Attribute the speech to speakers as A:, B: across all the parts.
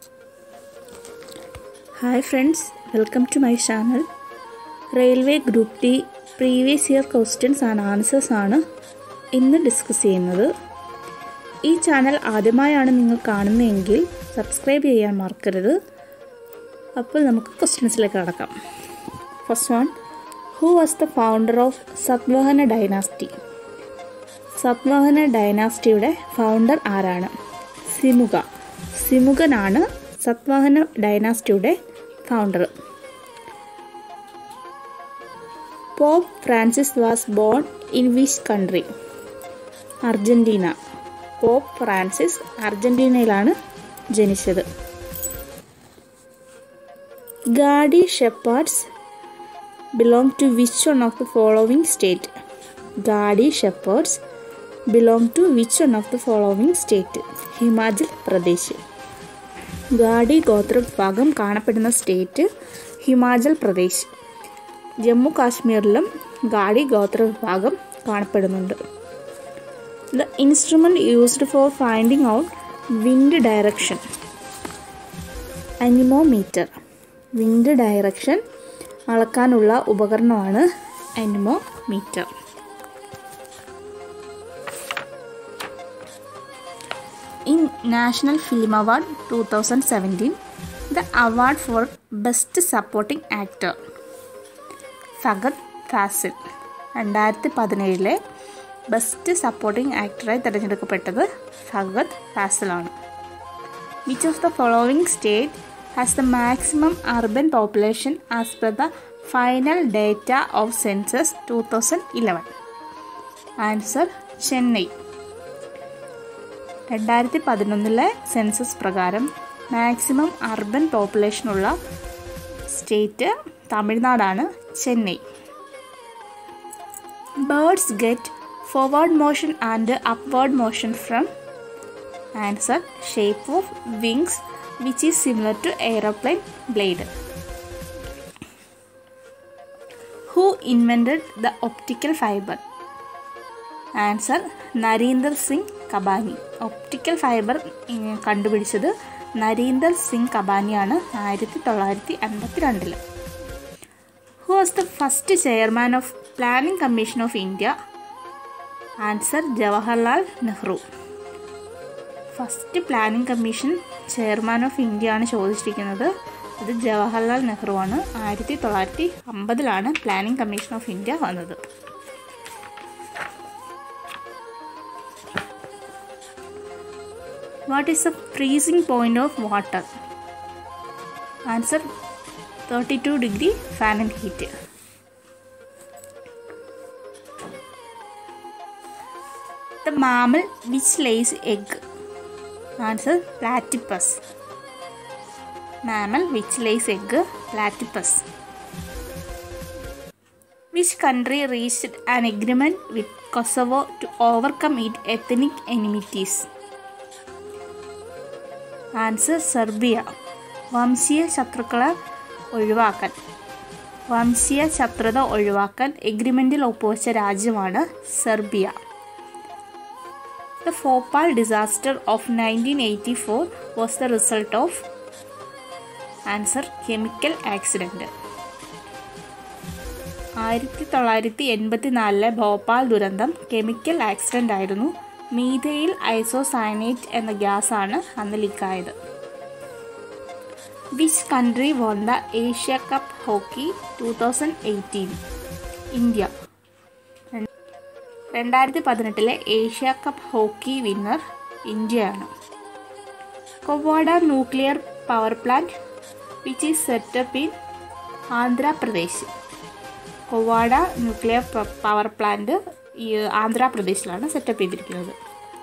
A: Hi friends welcome to my channel railway group D previous year questions and answers ആണ് ഇന്ന് discuss ചെയ്യുന്നത് ഈ channel ആദ്യമായാണ് നിങ്ങൾ കാണുന്നതെങ്കിൽ സബ്സ്ക്രൈബ് ചെയ്യാൻ മറക്കരുത് അപ്പോൾ നമുക്ക് ക്വസ്റ്റ്യൻസിലേക്ക് കടക്കാം first one who was the founder of Satavahana dynasty Satavahana ഡൈനാസ്റ്റിയുടെ ഫൗണ്ടർ ആരാണ് സിമുക സിമുകനാണ് സത്വാഹന ഡൈനാസ്റ്റിയുടെ founder Pope Francis was born in which country Argentina Pope Francis അർജൻറ്റീനയിലാണ് ജനിച്ചത് Gaddi shepherds belong to which one of the following state Gaddi shepherds belong to which one of the following state Himachal Pradesh Gaddi ഗോത്ര വിഭാഗം കാണപ്പെടുന്ന സ്റ്റേറ്റ് ഹിമാചൽ പ്രദേശ് ജമ്മു കാശ്മീരിലും ഗാഡി ഗോത്ര വിഭാഗം കാണപ്പെടുന്നുണ്ട് the instrument used for finding out wind direction anemometer wind direction അളക്കാനുള്ള ഉപകരണമാണ് anemometer In National Film Award 2017, the award for Best Supporting Actor Fahadh Faasil രണ്ടായിരത്തി പതിനേഴിലെ ബെസ്റ്റ് സപ്പോർട്ടിംഗ് ആക്ടറായി തിരഞ്ഞെടുക്കപ്പെട്ടത് ഫഗത് ഫാസിലാണ് which of the following state has the maximum urban population as per the final data of census two thousand eleven answer Chennai രണ്ടായിരത്തി പതിനൊന്നിലെ census പ്രകാരം maximum urban പോപ്പുലേഷനുള്ള state തമിഴ്നാടാണ് Chennai birds get forward motion and upward motion from answer shape of wings which is similar to aeroplane blade who invented the optical fibre answer Narinder Singh Kapany optical fibre കണ്ടുപിടിച്ചത് നരീന്ദർ സിംഗ് കബാനിയാണ് ആയിരത്തി തൊള്ളായിരത്തി അൻപത്തി രണ്ടിൽ who was the first chairman of planning commission of India answer Jawaharlal Nehru first planning commission chairman of India ആണ് ചോദിച്ചിരിക്കുന്നത് അത് ജവഹർലാൽ നെഹ്റു ആണ് ആയിരത്തി തൊള്ളായിരത്തി അമ്പതിലാണ് പ്ലാനിംഗ് കമ്മീഷൻ ഓഫ് ഇന്ത്യ വന്നത് What is the freezing point of water? Answer 32 degree Fahrenheit. The mammal which lays egg. Answer platypus. Mammal which lays egg platypus. Which country reached an agreement with Kosovo to overcome its ethnic enmities? Answer Serbia വംശീയ ശത്രുക്കളെ ഒഴിവാക്കാൻ വംശീയ ശത്രുത ഒഴിവാക്കാൻ എഗ്രിമെൻറ്റിൽ ഒപ്പുവെച്ച രാജ്യമാണ് Serbia the Bhopal disaster of nineteen eighty four was the result of answer chemical accident ആയിരത്തി തൊള്ളായിരത്തി എൺപത്തി നാലിലെ ഭോപ്പാൽ ദുരന്തം കെമിക്കൽ ആക്സിഡൻ്റ് ആയിരുന്നു മീഥയിൽ ഐസോസയനേറ്റ് എന്ന ഗ്യാസാണ് അന്ന് ലീക്കായത് which country won the Asia cup hockey two thousand eighteen India രണ്ടായിരത്തി പതിനെട്ടിലെ ഏഷ്യ കപ്പ് ഹോക്കി വിന്നർ ഇന്ത്യയാണ് Kovvada nuclear power plant which is set up in Andhra Pradesh Kovvada nuclear power plant ഈ ആന്ധ്രാപ്രദേശിലാണ് സെറ്റപ്പ് ചെയ്തിരിക്കുന്നത്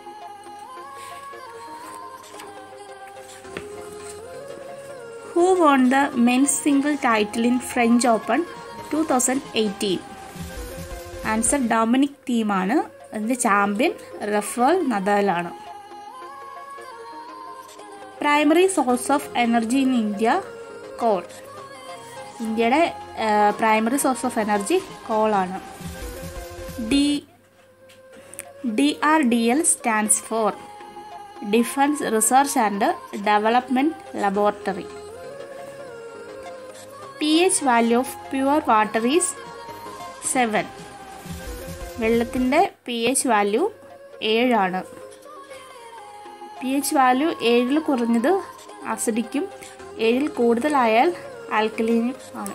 A: who won the men's single title in French Open two thousand eighteen answer Dominic തീമാണ് അതിൻ്റെ champion Rafael നദാലാണ് primary source of energy in India coal ഇന്ത്യയുടെ primary source of energy കോളാണ് D D R D L stands for defence research and development laboratory P H value of pure water is seven വെള്ളത്തിൻ്റെ P H value ഏഴാണ് P H value ഏഴിൽ കുറഞ്ഞത് അസിഡിക്കും ഏഴിൽ കൂടുതലായാൽ ആൽക്കലീനും ആണ്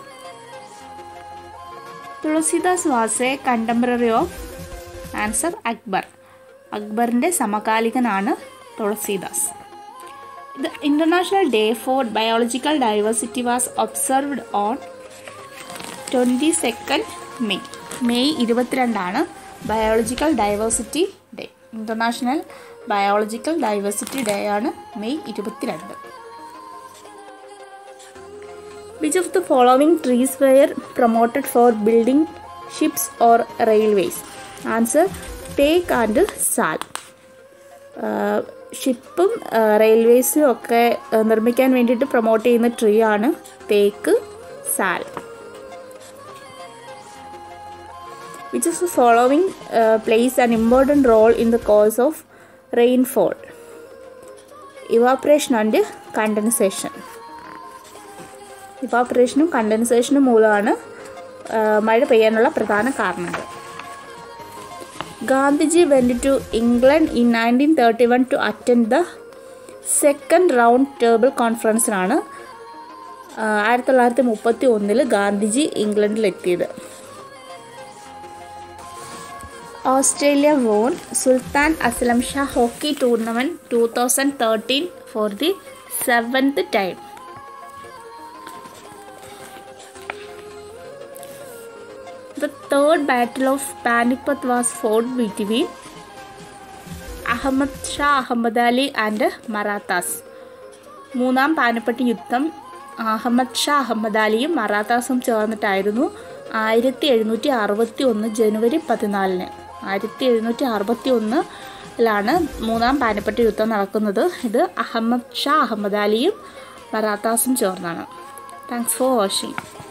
A: Tulsidas was a contemporary of answer Akbar അക്ബറിൻ്റെ സമകാലികനാണ് Tulsidas the international day for biological diversity was observed on twenty second May May ഇരുപത്തിരണ്ടാണ് biological diversity day international biological diversity day ആണ് മെയ് ഇരുപത്തിരണ്ട് which of the following trees were promoted for building ships or railways answer തേക്ക് and sal ഷിപ്പും റെയിൽവേസും ഒക്കെ നിർമ്മിക്കാൻ വേണ്ടിയിട്ട് promote ചെയ്യുന്ന ട്രീ ആണ് തേക്ക് സാൽ which of the following uh, plays an important role in the cause of rainfall evaporation and condensation ഇവാപ്പറേഷനും കണ്ടൻസേഷനും മൂലമാണ് മഴ പെയ്യാനുള്ള പ്രധാന കാരണങ്ങൾ Gandhiji went to England in nineteen thirty one to attend the second round table കോൺഫറൻസിനാണ് ആയിരത്തി തൊള്ളായിരത്തി മുപ്പത്തി ഒന്നിൽ ഗാന്ധിജി ഇംഗ്ലണ്ടിലെത്തിയത് Australia won Sultan Azlan Shah hockey tournament two thousand thirteen for the seventh time The third battle of Panipat was fought between Ahmad Shah Ahmad Ali and Marathas മൂന്നാം പാനിപ്പട്ട് യുദ്ധം അഹമ്മദ് ഷാ അഹമ്മദ് അലിയും മറാത്താസും ചേർന്നിട്ടായിരുന്നു ആയിരത്തി എഴുന്നൂറ്റി അറുപത്തി ഒന്ന് ജനുവരി പതിനാലിന് ആയിരത്തി എഴുന്നൂറ്റി അറുപത്തി ഒന്നിലാണ് മൂന്നാം പാനിപ്പട്ട് യുദ്ധം നടക്കുന്നത് ഇത് അഹമ്മദ് ഷാ അഹമ്മദ് അലിയും മറാത്താസും ചേർന്നാണ് താങ്ക്സ് ഫോർ വാച്ചിങ്